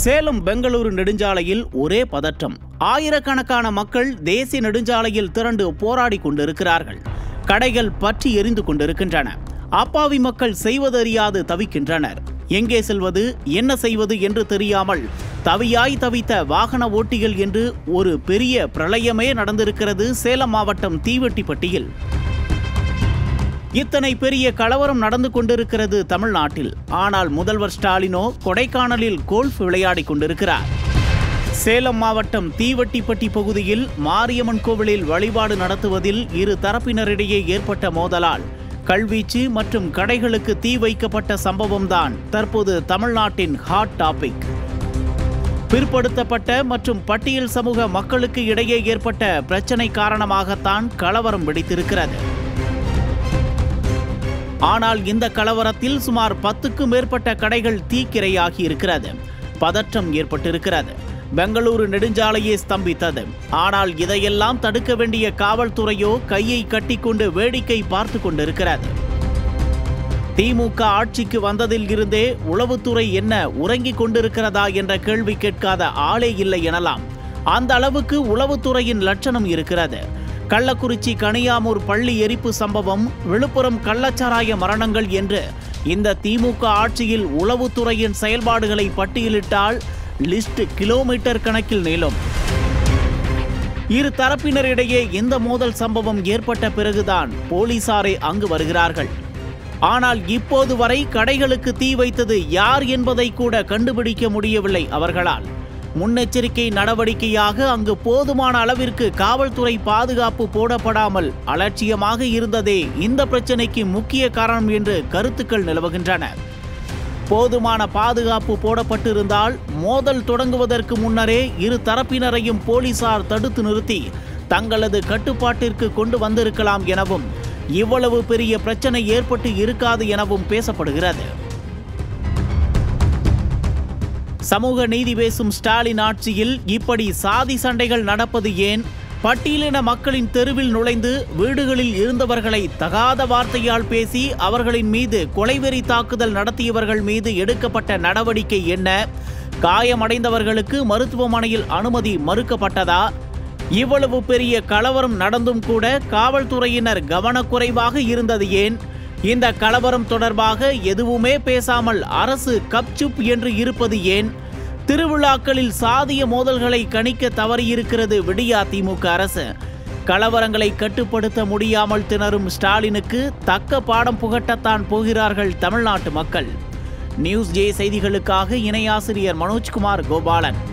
சேலம் பெங்களூரு நெடுஞ்சாலையில் ஒரே பதற்றம் ஆயிரக்கணக்கான மக்கள் தேசிய நெடுஞ்சாலையில் திரண்டு போராடி கொண்டிருக்கிறார்கள் கடைகள் பற்றி எரிந்து கொண்டிருக்கின்றன அப்பாவி மக்கள் செய்வதறியாது தவிக்கின்றனர் எங்கே செல்வது என்ன செய்வது என்று தெரியாமல் தவியாய் தவித்த வாகன ஓட்டிகள் என்று ஒரு பெரிய பிரளயமே நடந்திருக்கிறது சேலம் மாவட்டம் தீவெட்டிப்பட்டியில் இத்தனை பெரிய கலவரம் நடந்து கொண்டிருக்கிறது தமிழ்நாட்டில் ஆனால் முதல்வர் ஸ்டாலினோ கொடைக்கானலில் கோல்ஃப் விளையாடிக் கொண்டிருக்கிறார் சேலம் மாவட்டம் தீவட்டிப்பட்டி பகுதியில் மாரியம்மன் கோவிலில் வழிபாடு நடத்துவதில் இரு தரப்பினரிடையே ஏற்பட்ட மோதலால் கல்வீச்சு மற்றும் கடைகளுக்கு தீ வைக்கப்பட்ட சம்பவம்தான் தற்போது தமிழ்நாட்டின் ஹாட் டாபிக் பிற்படுத்தப்பட்ட மற்றும் பட்டியல் சமூக மக்களுக்கு இடையே ஏற்பட்ட பிரச்சனை காரணமாகத்தான் கலவரம் வெடித்திருக்கிறது ஆனால் இந்த கலவரத்தில் சுமார் பத்துக்கும் மேற்பட்ட கடைகள் தீக்கிரையாகி இருக்கிறது பதற்றம் ஏற்பட்டிருக்கிறது பெங்களூரு நெடுஞ்சாலையே ஸ்தம்பித்தது ஆனால் இதையெல்லாம் தடுக்க வேண்டிய காவல்துறையோ கையை கட்டிக்கொண்டு வேடிக்கை பார்த்து கொண்டிருக்கிறது திமுக ஆட்சிக்கு வந்ததில் இருந்தே உளவுத்துறை என்ன உறங்கிக் கொண்டிருக்கிறதா என்ற கேள்வி கேட்காத ஆளே இல்லை எனலாம் அந்த அளவுக்கு உளவுத்துறையின் லட்சணம் இருக்கிறது கள்ளக்குறிச்சி கனியாமூர் பள்ளி எரிப்பு சம்பவம் விழுப்புரம் கள்ளச்சாராய மரணங்கள் என்று இந்த திமுக ஆட்சியில் உளவுத்துறையின் செயல்பாடுகளை பட்டியலிட்டால் லிஸ்ட் கிலோமீட்டர் கணக்கில் நீளும் இரு தரப்பினரிடையே இந்த மோதல் சம்பவம் ஏற்பட்ட பிறகுதான் போலீசாரே அங்கு வருகிறார்கள் ஆனால் இப்போது வரை கடைகளுக்கு தீ வைத்தது யார் என்பதை கூட கண்டுபிடிக்க முடியவில்லை அவர்களால் முன்னெச்சரிக்கை நடவடிக்கையாக அங்கு போதுமான அளவிற்கு காவல்துறை பாதுகாப்பு போடப்படாமல் அலட்சியமாக இருந்ததே இந்த பிரச்சனைக்கு முக்கிய காரணம் என்று கருத்துக்கள் நிலவுகின்றன போதுமான பாதுகாப்பு போடப்பட்டிருந்தால் மோதல் தொடங்குவதற்கு முன்னரே இரு தரப்பினரையும் போலீசார் தடுத்து நிறுத்தி தங்களது கட்டுப்பாட்டிற்கு கொண்டு வந்திருக்கலாம் எனவும் இவ்வளவு பெரிய பிரச்சனை ஏற்பட்டு இருக்காது எனவும் பேசப்படுகிறது சமூக நீதி பேசும் ஸ்டாலின் ஆட்சியில் இப்படி சாதி சண்டைகள் நடப்பது ஏன் பட்டியலின மக்களின் தெருவில் நுழைந்து வீடுகளில் இருந்தவர்களை தகாத வார்த்தையால் பேசி அவர்களின் மீது கொலைவெறி தாக்குதல் நடத்தியவர்கள் மீது எடுக்கப்பட்ட நடவடிக்கை என்ன காயமடைந்தவர்களுக்கு மருத்துவமனையில் அனுமதி மறுக்கப்பட்டதா இவ்வளவு பெரிய கலவரம் நடந்தும் கூட காவல்துறையினர் கவனக்குறைவாக இருந்தது ஏன் இந்த கலவரம் தொடர்பாக எதுவுமே பேசாமல் அரசு கப்சுப் என்று இருப்பது ஏன் திருவிழாக்களில் சாதிய மோதல்களை கணிக்க தவறியிருக்கிறது விடியா திமுக அரசு கலவரங்களை கட்டுப்படுத்த முடியாமல் திணறும் ஸ்டாலினுக்கு தக்க பாடம் புகட்டத்தான் போகிறார்கள் தமிழ்நாட்டு மக்கள் நியூஸ் ஜே செய்திகளுக்காக இணையாசிரியர் மனோஜ்குமார் கோபாலன்